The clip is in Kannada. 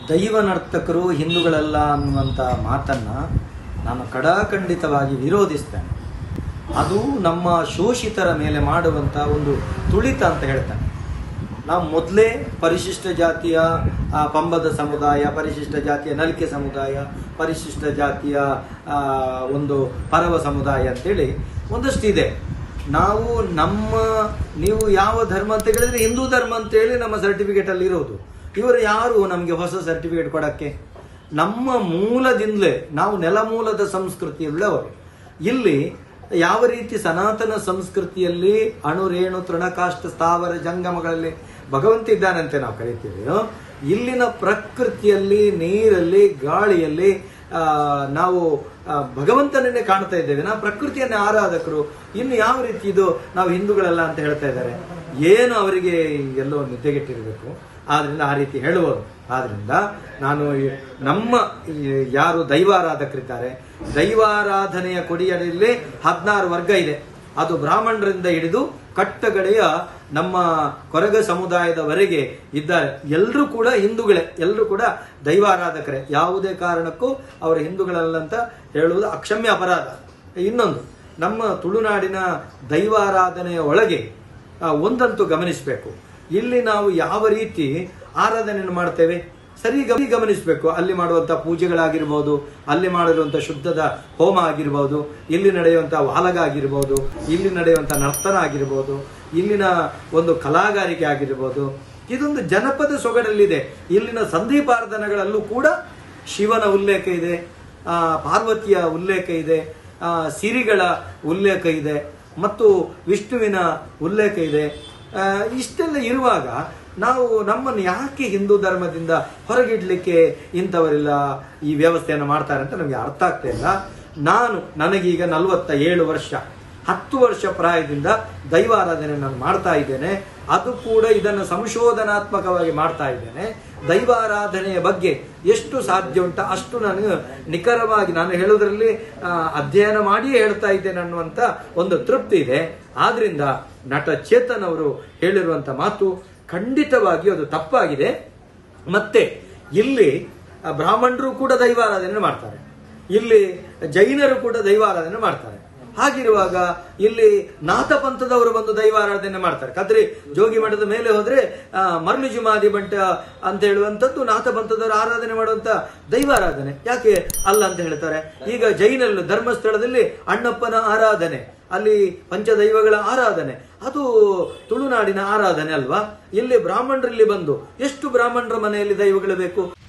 ದೈವ ನರ್ತಕರು ಹಿಂದೂಗಳಲ್ಲ ಅನ್ನುವಂಥ ಮಾತನ್ನು ನಾನು ಕಡಾಖಂಡಿತವಾಗಿ ವಿರೋಧಿಸ್ತೇನೆ ಅದು ನಮ್ಮ ಶೋಷಿತರ ಮೇಲೆ ಮಾಡುವಂಥ ಒಂದು ತುಳಿತ ಅಂತ ಹೇಳ್ತಾನೆ ನಾವು ಮೊದಲೇ ಪರಿಶಿಷ್ಟ ಜಾತಿಯ ಆ, ಪಂಬದ ಸಮುದಾಯ ಪರಿಶಿಷ್ಟ ಜಾತಿಯ ನಲಿಕೆ ಸಮುದಾಯ ಪರಿಶಿಷ್ಟ ಜಾತಿಯ ಆ, ಒಂದು ಪರವ ಸಮುದಾಯ ಅಂತೇಳಿ ಒಂದಷ್ಟು ಇದೆ ನಾವು ನಮ್ಮ ನೀವು ಯಾವ ಧರ್ಮ ಅಂತ ಹೇಳಿದ್ರೆ ಹಿಂದೂ ಧರ್ಮ ಅಂತೇಳಿ ನಮ್ಮ ಸರ್ಟಿಫಿಕೇಟ್ ಅಲ್ಲಿ ಇರೋದು ಇವರು ಯಾರು ನಮಗೆ ಹೊಸ ಸರ್ಟಿಫಿಕೇಟ್ ಕೊಡಕ್ಕೆ ನಮ್ಮ ಮೂಲದಿಂದಲೇ ನಾವು ನೆಲಮೂಲದ ಸಂಸ್ಕೃತಿಯುಳ್ಳವರು ಇಲ್ಲಿ ಯಾವ ರೀತಿ ಸನಾತನ ಸಂಸ್ಕೃತಿಯಲ್ಲಿ ಅಣು ರೇಣು ತೃಣಕಾಷ್ಟ ಸ್ಥಾವರ ಜಂಗಮಗಳಲ್ಲಿ ಭಗವಂತ ಇದ್ದಾನಂತೆ ನಾವು ಕರಿತೀವಿ ಇಲ್ಲಿನ ಪ್ರಕೃತಿಯಲ್ಲಿ ನೀರಲ್ಲಿ ಗಾಳಿಯಲ್ಲಿ ಆ, ನಾವು ಆ, ಭಗವಂತನನ್ನೇ ಕಾಣ್ತಾ ಇದ್ದೇವೆ ನಾವು ಪ್ರಕೃತಿಯನ್ನೇ ಆರಾಧಕರು ಇನ್ನು ಯಾವ ರೀತಿ ಇದು ನಾವು ಹಿಂದೂಗಳೆಲ್ಲ ಅಂತ ಹೇಳ್ತಾ ಇದ್ದಾರೆ ಏನು ಅವರಿಗೆ ಎಲ್ಲೋ ನಿದ್ದೆಗೆಟ್ಟಿರಬೇಕು ಆದ್ರಿಂದ ಆ ರೀತಿ ಹೇಳುವರು ಆದ್ರಿಂದ ನಾನು ಈ ನಮ್ಮ ಈ ಯಾರು ದೈವಾರಾಧಕರಿದ್ದಾರೆ ದೈವಾರಾಧನೆಯ ಕೊಡಿಯಲ್ಲಿ ಹದಿನಾರು ವರ್ಗ ಇದೆ ಅದು ಬ್ರಾಹ್ಮಣರಿಂದ ಹಿಡಿದು ಕಟ್ಟಗಡೆಯ ನಮ್ಮ ಕೊರಗ ಸಮುದಾಯದವರೆಗೆ ಇದ್ದಾರೆ ಎಲ್ಲರೂ ಕೂಡ ಹಿಂದೂಗಳೇ ಎಲ್ಲರೂ ಕೂಡ ದೈವಾರಾಧಕರೇ ಯಾವುದೇ ಕಾರಣಕ್ಕೂ ಅವರು ಹಿಂದೂಗಳಲ್ಲಂತ ಹೇಳುವುದು ಅಕ್ಷಮ್ಯ ಅಪರಾಧ ಇನ್ನೊಂದು ನಮ್ಮ ತುಳುನಾಡಿನ ದೈವಾರಾಧನೆಯ ಒಳಗೆ ಆ, ಒಂದಂತೂ ಗಮನಿಸಬೇಕು ಇಲ್ಲಿ ನಾವು ಯಾವ ರೀತಿ ಆರಾಧನೆಯನ್ನು ಮಾಡ್ತೇವೆ ಸರಿ ಗಮನಿ ಗಮನಿಸಬೇಕು ಅಲ್ಲಿ ಮಾಡುವಂಥ ಪೂಜೆಗಳಾಗಿರ್ಬೋದು ಅಲ್ಲಿ ಮಾಡಿರುವಂಥ ಶುದ್ಧದ ಹೋಮ ಆಗಿರ್ಬೋದು ಇಲ್ಲಿ ನಡೆಯುವಂಥ ವಾಲಗ ಆಗಿರ್ಬೋದು ಇಲ್ಲಿ ನಡೆಯುವಂಥ ನರ್ತನ ಆಗಿರ್ಬೋದು ಇಲ್ಲಿನ ಒಂದು ಕಲಾಗಾರಿಕೆ ಆಗಿರ್ಬೋದು ಇದೊಂದು ಜನಪದ ಸೊಗಡಲ್ಲಿದೆ ಇಲ್ಲಿನ ಸಂಧಿಪಾರ್ಧನಗಳಲ್ಲೂ ಕೂಡ ಶಿವನ ಉಲ್ಲೇಖ ಇದೆ ಆ, ಪಾರ್ವತಿಯ ಉಲ್ಲೇಖ ಇದೆ ಆ, ಸಿರಿಗಳ ಉಲ್ಲೇಖ ಇದೆ ಮತ್ತು ವಿಷ್ಣುವಿನ ಉಲ್ಲೇಖ ಇದೆ ಆ, ಇಷ್ಟೆಲ್ಲ ಇರುವಾಗ ನಾವು ನಮ್ಮನ್ನು ಯಾಕೆ ಹಿಂದೂ ಧರ್ಮದಿಂದ ಹೊರಗಿಡ್ಲಿಕ್ಕೆ ಇಂಥವರೆಲ್ಲ ಈ ವ್ಯವಸ್ಥೆಯನ್ನು ಮಾಡ್ತಾರೆ ಅಂತ ನಮಗೆ ಅರ್ಥ ಆಗ್ತಾ ಇಲ್ಲ ನಾನು ನನಗೀಗ ನಲವತ್ತ ಏಳು ವರ್ಷ ಹತ್ತು ವರ್ಷ ಪ್ರಾಯದಿಂದ ದೈವಾರಾಧನೆ ನಾನು ಮಾಡ್ತಾ ಇದ್ದೇನೆ ಅದು ಕೂಡ ಇದನ್ನು ಸಂಶೋಧನಾತ್ಮಕವಾಗಿ ಮಾಡ್ತಾ ಇದ್ದೇನೆ ದೈವಾರಾಧನೆಯ ಬಗ್ಗೆ ಎಷ್ಟು ಸಾಧ್ಯ ಉಂಟ ಅಷ್ಟು ನಾನು ನಿಖರವಾಗಿ ನಾನು ಹೇಳೋದ್ರಲ್ಲಿ ಆ, ಅಧ್ಯಯನ ಮಾಡಿಯೇ ಹೇಳ್ತಾ ಇದ್ದೇನೆ ಅನ್ನುವಂಥ ಒಂದು ತೃಪ್ತಿ ಇದೆ ಆದ್ರಿಂದ ನಟ ಚೇತನ್ ಅವರು ಹೇಳಿರುವಂತ ಮಾತು ಖಂಡಿತವಾಗಿಯೂ ಅದು ತಪ್ಪಾಗಿದೆ ಮತ್ತೆ ಇಲ್ಲಿ ಆ, ಬ್ರಾಹ್ಮಣರು ಕೂಡ ದೈವಾರಾಧನೆ ಮಾಡ್ತಾರೆ ಇಲ್ಲಿ ಜೈನರು ಕೂಡ ದೈವಾರಾಧನೆ ಮಾಡ್ತಾರೆ ಹಾಗಿರುವಾಗ ಇಲ್ಲಿ ನಾಥ ಪಂಥದವರು ಬಂದು ದೈವಾರಾಧನೆ ಮಾಡ್ತಾರೆ ಕದ್ರಿ ಜೋಗಿ ಮಠದ ಮೇಲೆ ಹೋದ್ರೆ ಆ, ಮರ್ಲಿ ಜುಮಾದಿ ಬಂಟ ಅಂತ ಹೇಳುವಂಥದ್ದು ನಾಥ ಪಂಥದವರು ಆರಾಧನೆ ಮಾಡುವಂತ ದೈವಾರಾಧನೆ ಯಾಕೆ ಅಲ್ಲ ಅಂತ ಹೇಳ್ತಾರೆ ಈಗ ಜೈನಲ್ಲ ಧರ್ಮಸ್ಥಳದಲ್ಲಿ ಅಣ್ಣಪ್ಪನ ಆರಾಧನೆ ಅಲ್ಲಿ ಪಂಚದೈವಗಳ ಆರಾಧನೆ ಅದು ತುಳುನಾಡಿನ ಆರಾಧನೆ ಅಲ್ವಾ ಇಲ್ಲಿ ಬ್ರಾಹ್ಮಣರಲ್ಲಿ ಬಂದು ಎಷ್ಟು ಬ್ರಾಹ್ಮಣರ ಮನೆಯಲ್ಲಿ ದೈವಗಳು ಬೇಕು